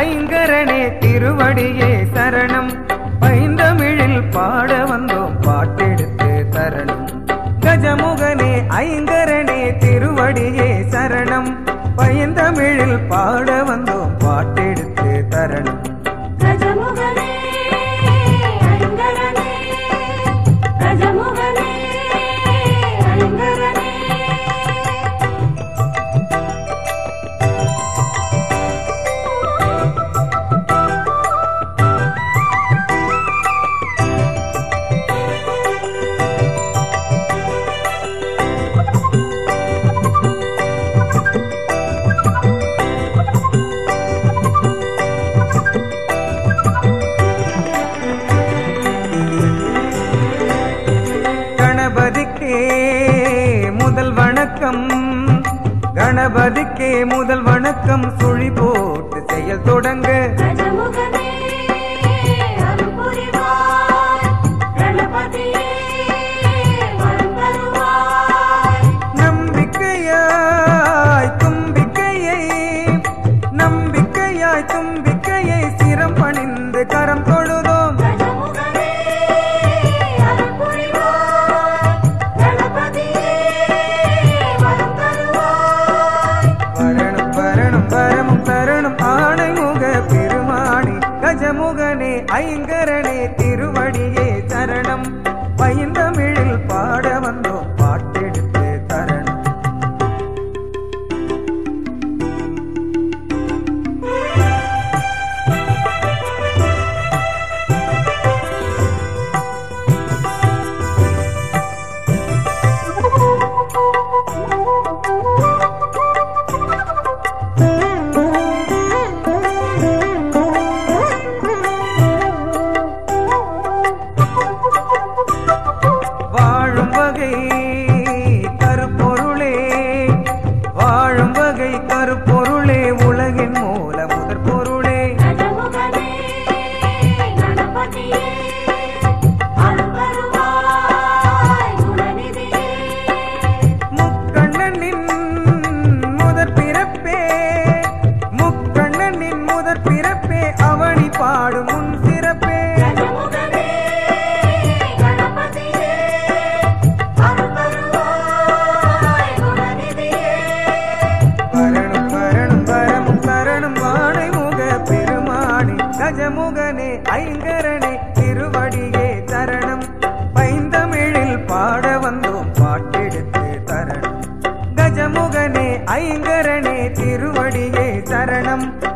ஐங்கரனே திருவடியே சரணம் பைந்தமிழில் பாட வந்தோம் பாட்டெடுத்து தரணும் கஜமுகனே ஐங்கரனே திருவடியே சரணம் பைந்தமிழில் பாட வந்தோம் பாட்டெடுத்து தரணும் கஜமுகனே ஐங்கரனே கஜமுகனே ஐங்கரனே கணபதிக்கே முதல் வணக்கம் கணபதிக்கே முதல் வணக்கம் சுழி போட்டு செயல் தொடங்க கஜமுகனே அருள் புரிவாய் கணபதியே வரம் தருவாய் நம்பிக்கையாய் தும்பிக்கையை நம்பிக்கையாய் தும்பிக்கையை சிரம் பணிந்து கரம் தொழுதோம் கஜமுகனே அருள் புரிவாய் கணபதியே வரம் தருவாய் வரணும் வரணும் வரமும் தரணும் ஆணை முக பெருமானி கஜமுகனே ஐங்கரனே திருவடியே சரணம் பைந்தமிழில் பாட வந்தோம் பாட்டெடுத்து தரணும் வாழும் வகை கருப்பொருளே வாழும் வகை கருப்பொருளே உலகின் மூல முதற் பொருளே கஜமுகனே கணபதியே அருள் தருவாய் குணநிதியே முக்கண்ணனின் முதற் பிறப்பே முக்கண்ணனின் முதற் பிறப்பே அவனி பாடும் முன் சிறப்பே கஜமுகனே கணபதியே அருள் தருவாய் குணநிதியே வரணும் வரணும் வரமும் தரணும் வானை முக பெருமானி கஜமுகனே ஐங்கரனே திருவடியே சரணம் பைந்தமிழில் பாட வந்தோம் பாட்டெடுத்து தரணும் கஜமுகனே ஐங்கரனே திருவடியே சரணம்